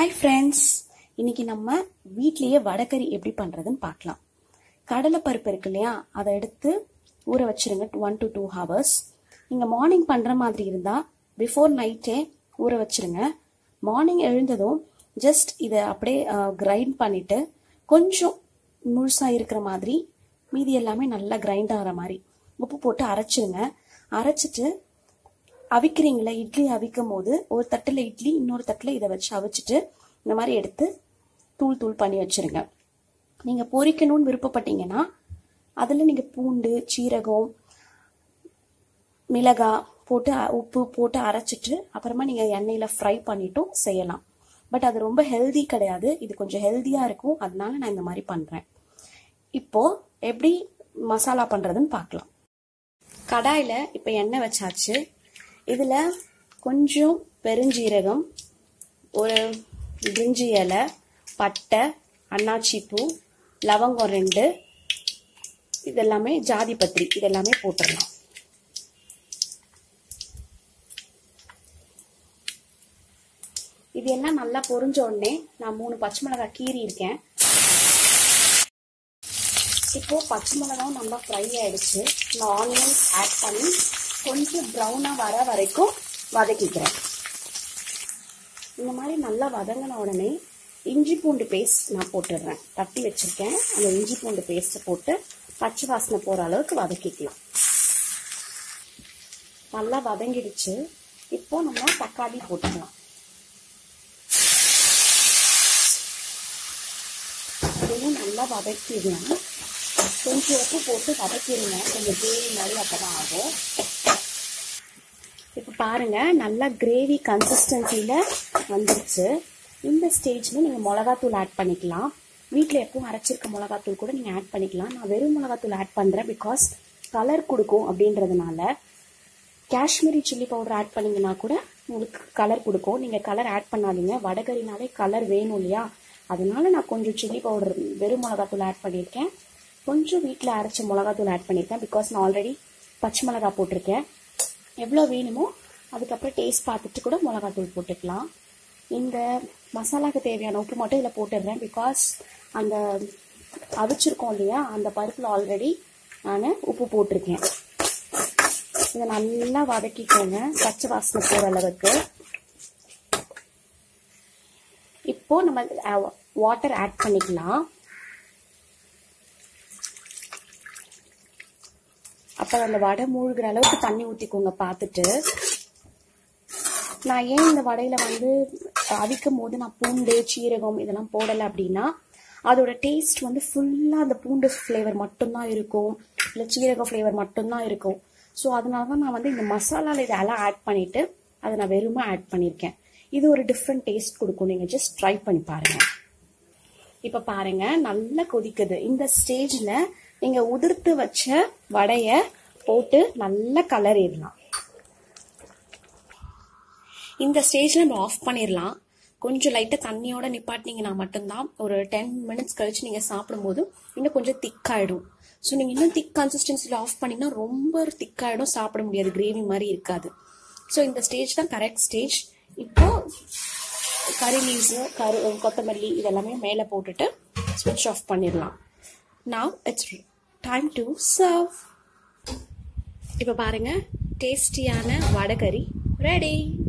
hi friends இன்னைக்கு நம்ம வீட்லயே வடகறி எப்படி பண்றதுன்னு பார்க்கலாம் கடலை பருப்பு இருக்கு இல்லையா அதை எடுத்து ஊற வச்சிருங்க ஒன் டு டூ ஹவர்ஸ் நீங்கள் மார்னிங் பண்ணுற மாதிரி இருந்தால் பிஃபோர் நைட்டே ஊற வச்சிருங்க மார்னிங் எழுந்ததும் ஜஸ்ட் இதை அப்படியே கிரைண்ட் பண்ணிட்டு கொஞ்சம் முழுசாக இருக்கிற மாதிரி மீதி எல்லாமே நல்லா கிரைண்ட் ஆகிற மாதிரி உப்பு போட்டு அரைச்சிருங்க அரைச்சிட்டு அவிக்கிறீங்களா இட்லி அவிக்கும் போது ஒரு தட்டில் இட்லி இன்னொரு தட்டில் இதை வச்சு அவிச்சிட்டு இந்த மாதிரி எடுத்து தூள் தூள் பண்ணி வச்சிருங்க நீங்கள் பொரிக்கணும்னு விருப்பப்பட்டீங்கன்னா அதில் நீங்கள் பூண்டு சீரகம் மிளகாய் போட்டு அ- உப்பு போட்டு அரைச்சிட்டு அப்புறமா நீங்கள் எண்ணெயில் ஃப்ரை பண்ணிட்டும் செய்யலாம் பட் அது ரொம்ப ஹெல்தி கிடையாது இது கொஞ்சம் ஹெல்தியாக இருக்கும் அதனால நான் இந்த மாதிரி பண்ணுறேன் இப்போ எப்படி மசாலா பண்ணுறதுன்னு பார்க்கலாம் கடாயில் இப்போ எண்ணெய் வச்சாச்சு இதில் கொஞ்சம் பெருஞ்சீரகம் ஒரு பிரிஞ்சி இலை பட்டை அன்னாச்சி பூ லவங்கம் ரெண்டு இதெல்லாமே ஜாதி பத்திரி இதெல்லாமே போட்டுடலாம் இது எல்லாம் நல்லா பொரிஞ்ச உடனே நான் மூணு பச்சை மிளகாய் கீறி இருக்கேன் இப்போ பச்சை மிளகாவும் நல்லா ஃப்ரை ஆயிடுச்சு நான் ஆனியன் ஆட் பண்ணி கொஞ்சம் ப்ரௌனாக வர வரைக்கும் வதக்கிக்கிறேன் இந்த மாதிரி நல்லா வதங்கின உடனே இஞ்சி பூண்டு பேஸ்ட் நான் போட்டுடுறேன் தட்டி வச்சிருக்கேன் அந்த இஞ்சி பூண்டு பேஸ்ட்டை போட்டு பச்சை வாசனை போகிற அளவுக்கு வதக்கிக்கலாம் நல்லா வதங்கிடுச்சு இப்போ நம்ம தக்காளி போட்டுக்கலாம் இதையும் நல்லா வதக்கிடலாம் கொஞ்சம் உப்பு போட்டு வதக்கிடுங்க கொஞ்சம் கிரேவி மாதிரி அப்பதான் ஆகும் இப்போ பாருங்க நல்லா கிரேவி கன்சிஸ்டன்சியில் வந்துருச்சு இந்த ஸ்டேஜில் நீங்கள் மிளகாத்தூள் ஆட் பண்ணிக்கலாம் வீட்டில் எப்பவும் அரைச்சிருக்க மிளகாத்தூள் கூட நீங்கள் ஆட் பண்ணிக்கலாம் நான் வெறும் மிளகாத்தூள் ஆட் பண்ணுறேன் பிகாஸ் கலர் கொடுக்கும் அப்படின்றதுனால காஷ்மீரி சில்லி பவுடர் ஆட் பண்ணீங்கன்னா கூட உங்களுக்கு கலர் கொடுக்கும் நீங்கள் கலர் ஆட் பண்ணாதீங்க வடகரினாலே கலர் வேணும் இல்லையா அதனால நான் கொஞ்சம் சில்லி பவுடர் வெறும் மிளகாத்தூள் ஆட் பண்ணியிருக்கேன் கொஞ்சம் வீட்டில் அரைச்ச மிளகாத்தூள் ஆட் பண்ணியிருக்கேன் பிகாஸ் நான் ஆல்ரெடி பச்சை மிளகா போட்டிருக்கேன் எவ்வளோ வேணுமோ அதுக்கப்புறம் டேஸ்ட் பார்த்துட்டு கூட மிளகாத்தூள் போட்டுக்கலாம் இந்த மசாலாக்கு தேவையான உப்பு மட்டும் இதில் போட்டுடுறேன் பிகாஸ் அந்த அவிச்சிருக்கோம் இல்லையா அந்த பருப்பில் ஆல்ரெடி நான் உப்பு போட்டிருக்கேன் இதை நல்லா வதக்கிக்கோங்க பச்சை வாசனை போகிற அளவுக்கு இப்போ நம்ம வாட்டர் ஆட் பண்ணிக்கலாம் அப்போ அந்த வடை மூழ்கிற அளவுக்கு தண்ணி ஊற்றிக்கோங்க பார்த்துட்டு நான் ஏன் இந்த வடையில வந்து அவிக்கும் போது நான் பூண்டு சீரகம் இதெல்லாம் போடலை அப்படின்னா அதோட டேஸ்ட் வந்து ஃபுல்லாக அந்த பூண்டு ஃப்ளேவர் மட்டும்தான் இருக்கும் இல்லை சீரக ஃப்ளேவர் மட்டும்தான் இருக்கும் ஸோ அதனால தான் நான் வந்து இந்த மசாலாவில் இதெல்லாம் ஆட் பண்ணிட்டு அதை நான் வெறுமை ஆட் பண்ணியிருக்கேன் இது ஒரு டிஃப்ரெண்ட் டேஸ்ட் கொடுக்கும் நீங்கள் ஜஸ்ட் ட்ரை பண்ணி பாருங்க இப்போ பாருங்க நல்லா கொதிக்குது இந்த ஸ்டேஜில் நீங்கள் உதிர்த்து வச்ச வடைய போட்டு நல்லா கலரிடலாம் இந்த ஸ்டேஜில் நம்ம ஆஃப் பண்ணிடலாம் கொஞ்சம் லைட்டாக தண்ணியோட நிப்பாட்டினீங்கன்னா மட்டும்தான் ஒரு டென் மினிட்ஸ் கழிச்சு நீங்கள் சாப்பிடும்போது இன்னும் கொஞ்சம் திக்காயிடும் ஸோ நீங்கள் இன்னும் திக் கன்சிஸ்டன்சியில் ஆஃப் பண்ணிங்கன்னா ரொம்ப திக்காயிடும் சாப்பிட முடியாது கிரேவி மாதிரி இருக்காது ஸோ இந்த ஸ்டேஜ் தான் கரெக்ட் ஸ்டேஜ் இப்போ கறி லீவ்ஸு கரு கொத்தமல்லி இதெல்லாமே மேலே போட்டுட்டு ஸ்விட்ச் ஆஃப் பண்ணிடலாம் now it's time to serve இப்போ பாருங்க டேஸ்டியான வடகறி ரெடி